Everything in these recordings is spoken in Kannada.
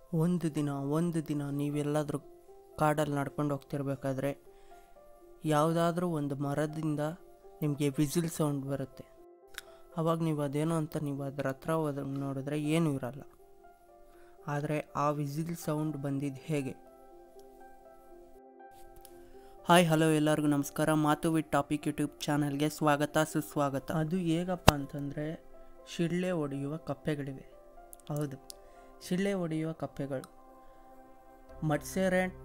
ಒಂದು ದಿನ ಒಂದು ದಿನ ನೀವೆಲ್ಲಾದರೂ ಕಾಡಲ್ಲಿ ನಡ್ಕೊಂಡು ಹೋಗ್ತಿರ್ಬೇಕಾದ್ರೆ ಯಾವುದಾದ್ರೂ ಒಂದು ಮರದಿಂದ ನಿಮಗೆ ವಿಸಿಲ್ ಸೌಂಡ್ ಬರುತ್ತೆ ಅವಾಗ ನೀವು ಅದೇನೋ ಅಂತ ನೀವು ಅದರ ಹತ್ರ ಹೋದ ನೋಡಿದ್ರೆ ಏನೂ ಇರಲ್ಲ ಆದರೆ ಆ ವಿಸಿಲ್ ಸೌಂಡ್ ಬಂದಿದ್ದು ಹೇಗೆ ಹಾಯ್ ಹಲೋ ಎಲ್ಲರಿಗೂ ನಮಸ್ಕಾರ ಮಾತು ವಿತ್ ಟಾಪಿಕ್ ಯೂಟ್ಯೂಬ್ ಚಾನಲ್ಗೆ ಸ್ವಾಗತ ಸುಸ್ವಾಗತ ಅದು ಹೇಗಪ್ಪ ಅಂತಂದರೆ ಶಿಳ್ಳೆ ಹೊಡೆಯುವ ಕಪ್ಪೆಗಳಿವೆ ಹೌದು ಶಿಳ್ಳೆ ಹೊಡೆಯುವ ಕಪ್ಪೆಗಳು ಮಡ್ಸೆರೆಂಟ್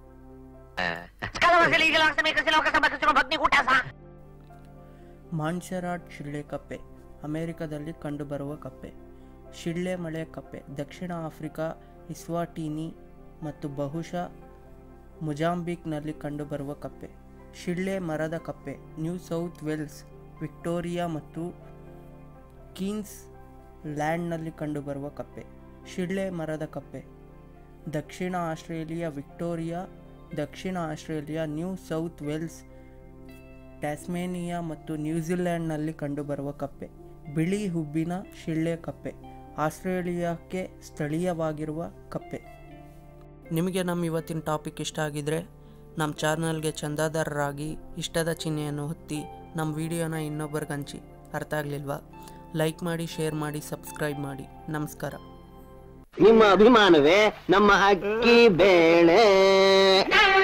ಮಾನ್ಸೆರಾಟ್ ಶಿಳ್ಳೆ ಕಪ್ಪೆ ಅಮೆರಿಕದಲ್ಲಿ ಕಂಡುಬರುವ ಕಪ್ಪೆ ಶಿಳ್ಳೆ ಮಳೆ ಕಪ್ಪೆ ದಕ್ಷಿಣ ಆಫ್ರಿಕಾ ಇಸ್ವಾಟೀನಿ ಮತ್ತು ಬಹುಶಃ ಮುಜಾಂಬಿಕ್ನಲ್ಲಿ ಕಂಡುಬರುವ ಕಪ್ಪೆ ಶಿಳ್ಳೆ ಮರದ ಕಪ್ಪೆ ನ್ಯೂ ಸೌತ್ ವೇಲ್ಸ್ ವಿಕ್ಟೋರಿಯಾ ಮತ್ತು ಕೀನ್ಸ್ ಲ್ಯಾಂಡ್ನಲ್ಲಿ ಕಂಡುಬರುವ ಕಪ್ಪೆ ಶಿಳ್ಳೆ ಮರದ ಕಪ್ಪೆ ದಕ್ಷಿಣ ಆಸ್ಟ್ರೇಲಿಯಾ ವಿಕ್ಟೋರಿಯಾ ದಕ್ಷಿಣ Australia New South Wales Tasmania ಮತ್ತು ನ್ಯೂಜಿಲೆಂಡ್ನಲ್ಲಿ ಕಂಡುಬರುವ ಕಪ್ಪೆ ಬಿಳಿ ಹುಬ್ಬಿನ ಶಿಳ್ಳೆ ಕಪ್ಪೆ ಆಸ್ಟ್ರೇಲಿಯಾಕ್ಕೆ ಸ್ಥಳೀಯವಾಗಿರುವ ಕಪ್ಪೆ ನಿಮಗೆ ನಮ್ಮ ಇವತ್ತಿನ ಟಾಪಿಕ್ ಇಷ್ಟ ಆಗಿದ್ರೆ ನಮ್ಮ ಚಾನಲ್ಗೆ ಚಂದಾದಾರರಾಗಿ ಇಷ್ಟದ ಚಿಹ್ನೆಯನ್ನು ಹೊತ್ತಿ ನಮ್ಮ ವಿಡಿಯೋನ ಇನ್ನೊಬ್ಬರಿಗೆ ಹಂಚಿ ಅರ್ಥ ಆಗಲಿಲ್ವಾ ಲೈಕ್ ಮಾಡಿ ಶೇರ್ ಮಾಡಿ ಸಬ್ಸ್ಕ್ರೈಬ್ ಮಾಡಿ ನಮಸ್ಕಾರ ನಿಮ್ಮ ಅಭಿಮಾನವೇ ನಮ್ಮ ಅಕ್ಕಿ ಬೇಳೆ